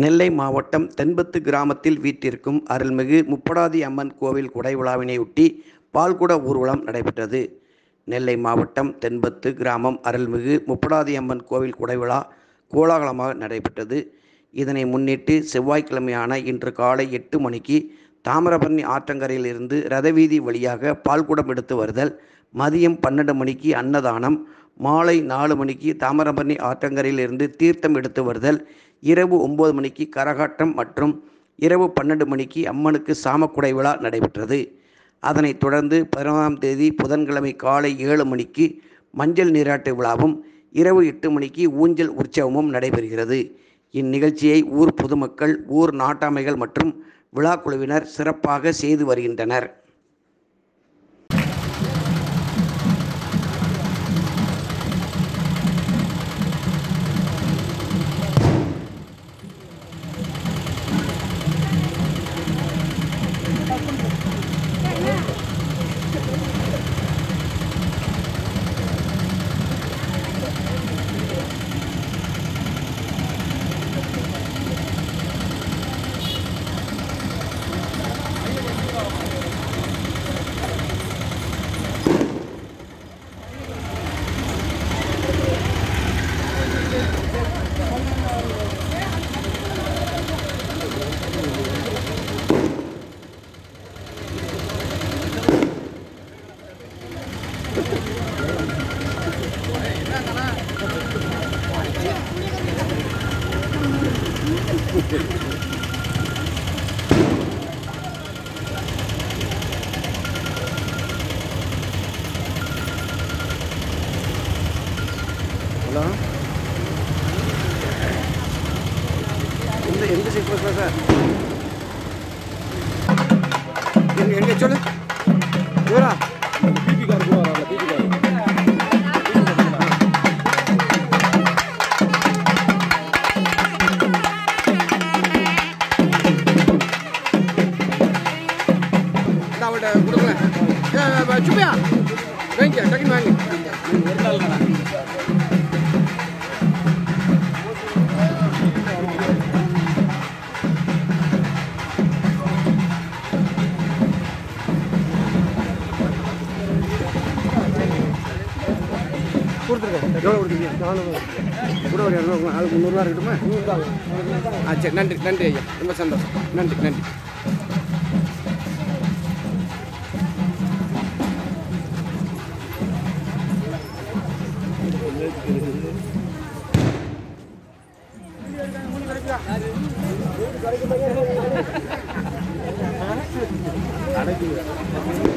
நெல்லை மாவட்டம் தென்பத்து கிராமத்தில் வீற்றிருக்கும் அருள்மிகு முப்படாதி அம்மன் கோவில் குடை விழாவினையொட்டி பால்குட ஊர்வலம் நடைபெற்றது நெல்லை மாவட்டம் தென்பத்து கிராமம் அருள்மிகு முப்படாதி அம்மன் கோவில் குடை விழா கோலாகலமாக நடைபெற்றது இதனை முன்னிட்டு செவ்வாய்க்கிழமையான இன்று காலை எட்டு மணிக்கு தாமிரபரணி ஆற்றங்கரையிலிருந்து ரதவீதி வழியாக பால்குடம் எடுத்து வருதல் மதியம் பன்னெண்டு மணிக்கு அன்னதானம் மாலை நாலு மணிக்கு தாமிரபரணி ஆற்றங்கரையிலிருந்து தீர்த்தம் எடுத்து வருதல் இரவு ஒம்பது மணிக்கு கரகாட்டம் மற்றும் இரவு பன்னெண்டு மணிக்கு அம்மனுக்கு சாமக்குடை விழா நடைபெற்றது அதனைத் தொடர்ந்து பதினொன்றாம் தேதி புதன்கிழமை காலை ஏழு மணிக்கு மஞ்சள் நீராட்டு விழாவும் இரவு எட்டு மணிக்கு ஊஞ்சல் உற்சவமும் நடைபெறுகிறது இந்நிகழ்ச்சியை ஊர் பொதுமக்கள் ஊர் நாட்டாமைகள் மற்றும் விழாக்குழுவினர் சிறப்பாக செய்து வருகின்றனர் ஹலோ எந்த எந்த சைட் பஸ்ஸா சார் எங்க எங்க சொல்லு இவரா பிபி கார் கூட வரல பிபி கார் இந்த அவள்கிட்ட கொடுங்களேன் ஏ, ஏ, சுப்பியா வாங்கிக்க டக்குன்னு வாங்கி ஒரு நாள் தானே கொடுத்துருக்கேன் எவ்வளோ கொடுத்துருக்கீங்க நானூறு கூட ஒரு இரநூறு ஆளுக்கு முந்நூறுரூவா இருக்கட்டுமா ஆ சரி நன்றி நன்றி ஐயா ரொம்ப சந்தோஷம் நன்றி நன்றி அடைக்குது